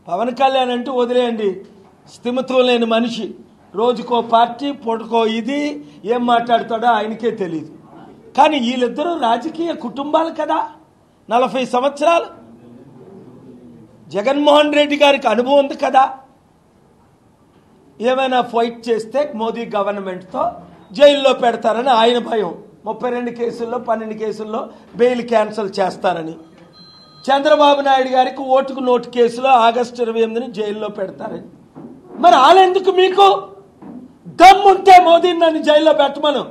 పవన్ కళ్యాణ్ అంటూ వదిలేయండి స్థిమితం లేని మనిషి రోజుకో పార్టీ పూటకో ఇది ఏం మాట్లాడతాడో ఆయనకే తెలియదు కానీ వీళ్ళిద్దరూ రాజకీయ కుటుంబాలు కదా నలభై సంవత్సరాలు జగన్మోహన్ రెడ్డి గారికి అనుభవం ఉంది కదా ఏమైనా ఫైట్ చేస్తే మోదీ గవర్నమెంట్తో జైల్లో పెడతారని ఆయన భయం ముప్పై రెండు కేసుల్లో పన్నెండు కేసుల్లో బెయిల్ క్యాన్సిల్ చేస్తారని చంద్రబాబు నాయుడు గారికి ఓటుకు నోటు కేసులో ఆగస్టు ఇరవై ఎనిమిదిని జైల్లో పెడతారని మరి వాళ్ళెందుకు మీకు దమ్ముంటే మోదీని నన్ను జైల్లో పెట్టమను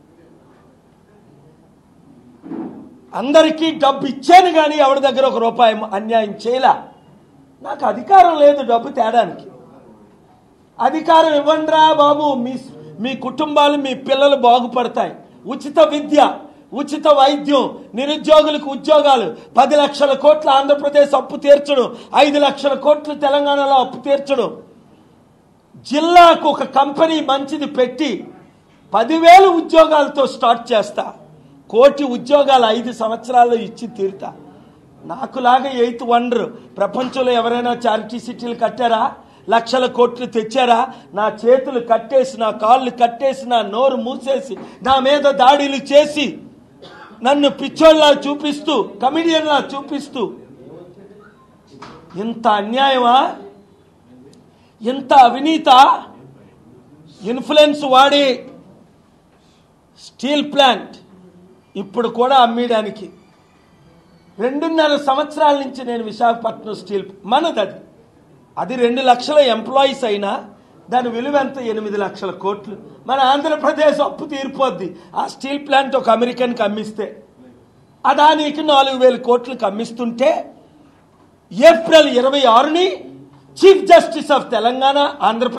అందరికీ డబ్బు ఇచ్చాను కానీ ఎవరి దగ్గర ఒక రూపాయి అన్యాయం చేయలా నాకు అధికారం లేదు డబ్బు తేడానికి అధికారం ఇవ్వండిరా బాబు మీ మీ కుటుంబాలు మీ పిల్లలు బాగుపడతాయి ఉచిత విద్య ఉచిత వైద్యం నిరుద్యోగులకు ఉద్యోగాలు పది లక్షల కోట్ల ఆంధ్రప్రదేశ్ అప్పు తీర్చడం ఐదు లక్షల కోట్లు తెలంగాణలో అప్పు తీర్చడం జిల్లాకు ఒక కంపెనీ మంచిది పెట్టి పదివేలు ఉద్యోగాలతో స్టార్ట్ చేస్తా కోటి ఉద్యోగాలు ఐదు సంవత్సరాల్లో ఇచ్చి తీరుతా నాకులాగా ఎయిత్ వండర్ ప్రపంచంలో ఎవరైనా చారిటీ సిటీలు కట్టారా లక్షల కోట్లు తెచ్చారా నా చేతులు కట్టేసి నా కాళ్ళు కట్టేసి నా నోరు మూసేసి నా మీద దాడులు చేసి నన్ను పిచ్చోళ్ళలా చూపిస్తూ కమిడియన్లా చూపిస్తూ ఇంత అన్యాయమా ఇంత అవినీత ఇన్ఫ్లుయెన్స్ వాడి స్టీల్ ప్లాంట్ ఇప్పుడు కూడా అమ్మేయడానికి రెండున్నర సంవత్సరాల నుంచి నేను విశాఖపట్నం స్టీల్ మనది అది అది రెండు లక్షల ఎంప్లాయీస్ అయినా దాని విలువ ఎంత ఎనిమిది లక్షల కోట్లు మన ఆంధ్రప్రదేశ్ అప్పు తీరిపోద్ది ఆ స్టీల్ ప్లాంట్ ఒక అమెరికన్కి అమ్మిస్తే అదానికి నాలుగు వేల కోట్లకు అమ్మిస్తుంటే ఏప్రిల్ ఇరవై ఆరుని chief justice of Telangana Andhra Pradesh